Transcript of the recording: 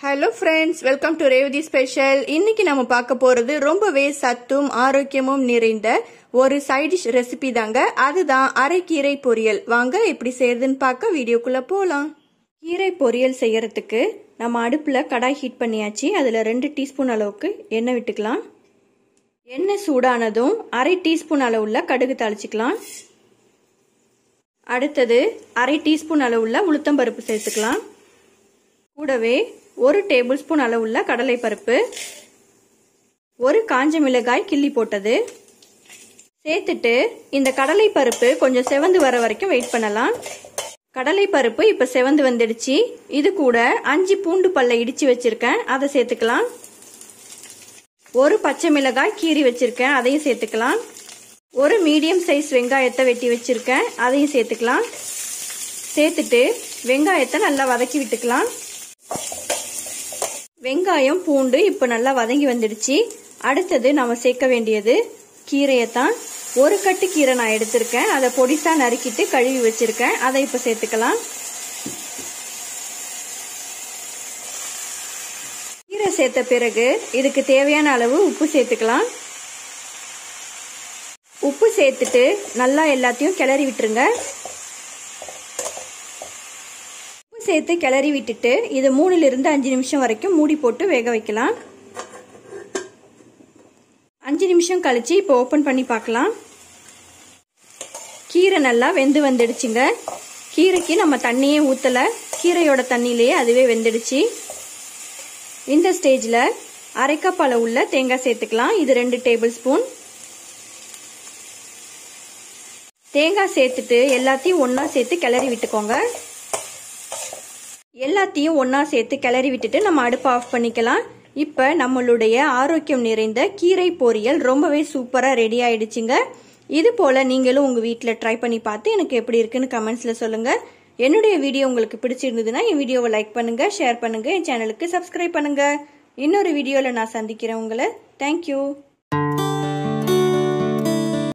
hello friends welcome to Revathi special இன்னைக்கு நம்ம பார்க்க போறது ரொம்பவே சத்தும் ஆரோக்கியமும் நிறைந்த ஒரு சைடிஷ் ரெசிபி தாங்க அதுதான் அரைக்கீரை பொரியல் வாங்க எப்படி செய்யறதுன்னு பார்க்க வீடியோக்குள்ள போலாம் கீரை பொரியல் செய்யறதுக்கு நம்ம அடுப்புல கடாய் ஹீட் பண்ணியாச்சு அதுல ரெண்டு டீஸ்பூன் அளவுக்கு எண்ணெய் விட்டுக்கலாம் எண்ணெய் சூடானதும் அரை டீஸ்பூன் அளவுள்ள கடுகு தாளிச்சுக்கலாம் அடுத்தது அரை டீஸ்பூன் அளவுள்ள உளுத்தம்பருப்பு சேர்த்துக்கலாம் கூடவே ஒரு டேபிள் ஸ்பூன் அளவுள்ள கடலைப்பருப்பு ஒரு காஞ்ச மிளகாய் கிள்ளி போட்டது சேர்த்துட்டு இந்த கடலைப்பருப்பு கொஞ்சம் செவந்து வர வரைக்கும் வெயிட் பண்ணலாம் கடலைப்பருப்பு இப்போ செவந்து வந்துடுச்சு இது கூட அஞ்சு பூண்டு பல்ல இடிச்சு வச்சிருக்கேன் அதை சேர்த்துக்கலாம் ஒரு பச்சை மிளகாய் கீறி வச்சிருக்கேன் அதையும் சேர்த்துக்கலாம் ஒரு மீடியம் சைஸ் வெங்காயத்தை வெட்டி வச்சிருக்கேன் அதையும் சேர்த்துக்கலாம் சேர்த்துட்டு வெங்காயத்தை நல்லா வதக்கி விட்டுக்கலாம் வெங்காயம் பூண்டு இப்போ நல்லா வதங்கி வந்துடுச்சு அடுத்தது நம்ம சேர்க்க வேண்டியது கீரையைத்தான் ஒரு கட்டு கீரை நான் எடுத்திருக்கேன் அதை பொடிசா நறுக்கிட்டு கழுவி வச்சிருக்கேன் அதை இப்போ சேர்த்துக்கலாம் கீரை சேர்த்த பிறகு இதுக்கு தேவையான அளவு உப்பு சேர்த்துக்கலாம் உப்பு சேர்த்துட்டு நல்லா எல்லாத்தையும் கிளறி விட்டுருங்க உப்பு சேர்த்து கிளறி விட்டுட்டு இது மூணுலேருந்து அஞ்சு நிமிஷம் வரைக்கும் மூடி போட்டு வேக வைக்கலாம் அஞ்சு நிமிஷம் கழிச்சு இப்போ ஓப்பன் பண்ணி பார்க்கலாம் கீரை நல்லா வெந்து வந்துடுச்சுங்க கீரைக்கு நம்ம தண்ணியே ஊற்றலை கீரையோட தண்ணியிலேயே அதுவே வெந்துடுச்சு இந்த ஸ்டேஜில் அரைக்கப் அளவுள்ள தேங்காய் சேர்த்துக்கலாம் இது ரெண்டு டேபிள் ஸ்பூன் தேங்காய் சேர்த்துட்டு எல்லாத்தையும் ஒன்றா சேர்த்து கிளறி விட்டுக்கோங்க எல்லாத்தையும் ஒன்றா சேர்த்து கிளறி விட்டுட்டு நம்ம அடுப்பை ஆஃப் பண்ணிக்கலாம் இப்போ நம்மளுடைய ஆரோக்கியம் நிறைந்த கீரை பொரியல் ரொம்பவே சூப்பராக ரெடி ஆயிடுச்சுங்க இது போல் நீங்களும் உங்கள் வீட்டில் ட்ரை பண்ணி பார்த்து எனக்கு எப்படி இருக்குன்னு கமெண்ட்ஸில் சொல்லுங்கள் என்னுடைய வீடியோ உங்களுக்கு பிடிச்சிருந்ததுன்னா என் வீடியோவை லைக் பண்ணுங்கள் ஷேர் பண்ணுங்கள் என் சேனலுக்கு சப்ஸ்கிரைப் பண்ணுங்கள் இன்னொரு வீடியோவில் நான் சந்திக்கிறேன் உங்களை தேங்க்யூ